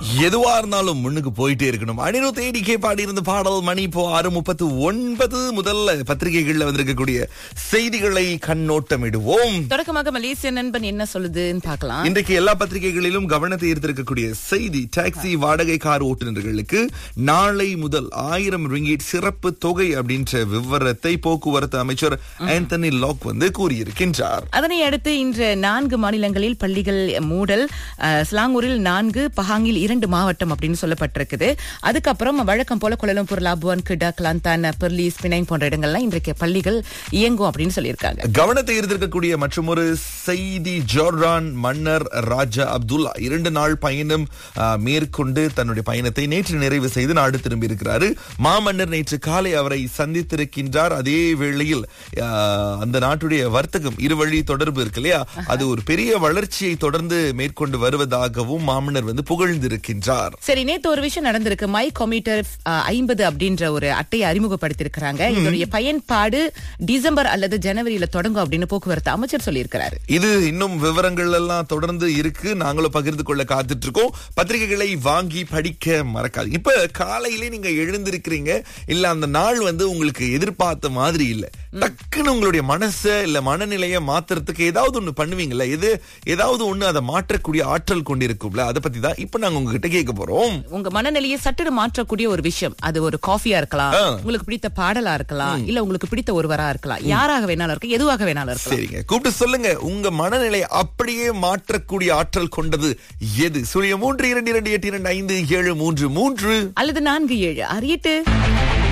எதுவா இருந்தாலும் முன்னுக்கு போயிட்டே இருக்கணும் அனிரு தேடிக்கே பாடி இருந்த பாடல் மணி இப்போ ஆறு முப்பத்து ஒன்பது முதல்ல பத்திரிகைகள்ல வந்திருக்கக்கூடிய செய்திகளை கண்ணோட்டமிடுவோம் தொடக்கமாக மலேசிய நண்பன் என்ன சொல்லுதுன்னு பார்க்கலாம் இன்றைக்கு எல்லா பத்திரிகைகளிலும் கவனத்தை ஈர்த்திருக்கக்கூடிய செய்தி டாக்ஸி வாடகை கார் ஓட்டுநர்களுக்கு நாளை முதல் ஆயிரம் ரிங்கிட் சிறப்பு தொகை அப்படின்ற விவரத்தை போக்குவரத்து அமைச்சர் ஆந்தனி லாக் வந்து கூறியிருக்கின்றார் அதனை அடுத்து இன்று நான்கு மாநிலங்களில் பள்ளிகள் மூடல் அஹ், ஸ்லாங்கூரில் நான்கு பஹாங்கில் இரண்டு மாவட்டம் அப்படின்னு சொல்லப்பட்டிருக்குது அதுக்கப்புறம் வழக்கம் போல கோலலம்பூர் லாபுவான் கிடா கிளாந்தான் பெர்லிஸ் பினைங் போன்ற இடங்கள்லாம் இன்றைக்கு பள்ளிகள் இயங்கும் அப்படின்னு சொல்லியிருக்காங்க கவனத்தை ஈர்த்திருக்கக்கூடிய மற்றொரு செய்தி ஜோர்டான் மன்னர் ராஜா அப்துல்லா இரண்டு நாள் பயணம் ஆ, மேற்கொண்டு தன்னுடைய பயணத்தை நேற்று நிறைவு செய்து நாடு திரும்பி இருக்கிறாரு மாமன்னர் நேற்று காலை அவரை சந்தித்திருக்கின்றார் அதே வேளையில் ஆ, அந்த நாட்டுடைய வர்த்தகம் இருவழி தொடர்பு இருக்கு இல்லையா அது ஒரு பெரிய வளர்ச்சியை தொடர்ந்து மேற்கொண்டு வருவதாகவும் மாமன்னர் வந்து புகழ்ந்திருக்கின்றார் சரி நேத்து ஒரு விஷயம் நடந்திருக்கு மை கம்யூட்டர் ஐம்பது அப்படின்ற ஒரு அட்டையை அறிமுகப்படுத்தியிருக்கிறாங்க இதனுடைய பயன்பாடு டிசம்பர் அல்லது ஜனவரியில தொடங்கும் அப்படின்னு போக்குவரத்து அமைச்சர் சொல்லியிருக்கிறாரு இது இன்னும் விவரங்கள் எல்லாம் தொடர்ந்து இருக்கு நாங்களும் பகிர்ந்து கொள்ள காத்துட்டு இருக்கோம் பத்திரிகைகளை வாங்கி படிக்க மறக்காது இப்ப காலையிலே நீங்க எழுந்திருக்கிறீங்க இல்ல அந்த நாள் வந்து உங்களுக்கு எதிர்பார்த்த மாதிரி இல்ல டக்குன்னு உங்களுடைய மனச இல்ல மனநிலைய மாத்துறதுக்கு ஏதாவது ஒண்ணு பண்ணுவீங்கல்ல எது ஏதாவது ஒண்ணு அதை மாற்றக்கூடிய ஆற்றல் கொண்டிருக்கும்ல அதை பத்தி தான் இப்ப நாங்க உங்ககிட்ட கேட்க போறோம் உங்க மனநிலையை சட்டுன்னு மாற்றக்கூடிய ஒரு விஷயம் அது ஒரு காஃபியா இருக்கலாம் ஆ. உங்களுக்கு பிடித்த பாடலா இருக்கலாம் இல்ல உங்களுக்கு பிடித்த ஒருவரா இருக்கலாம் யாராக வேணாலும் இருக்கலாம் எதுவாக வேணாலும் இருக்கலாம் சரிங்க கூப்பிட்டு சொல்லுங்க உங்க மனநிலை அப்படியே மாற்றக்கூடிய ஆற்றல் கொண்டது எது சூரிய மூன்று இரண்டு இரண்டு எட்டு இரண்டு ஐந்து ஏழு மூன்று மூன்று அல்லது நான்கு ஏழு அறியிட்டு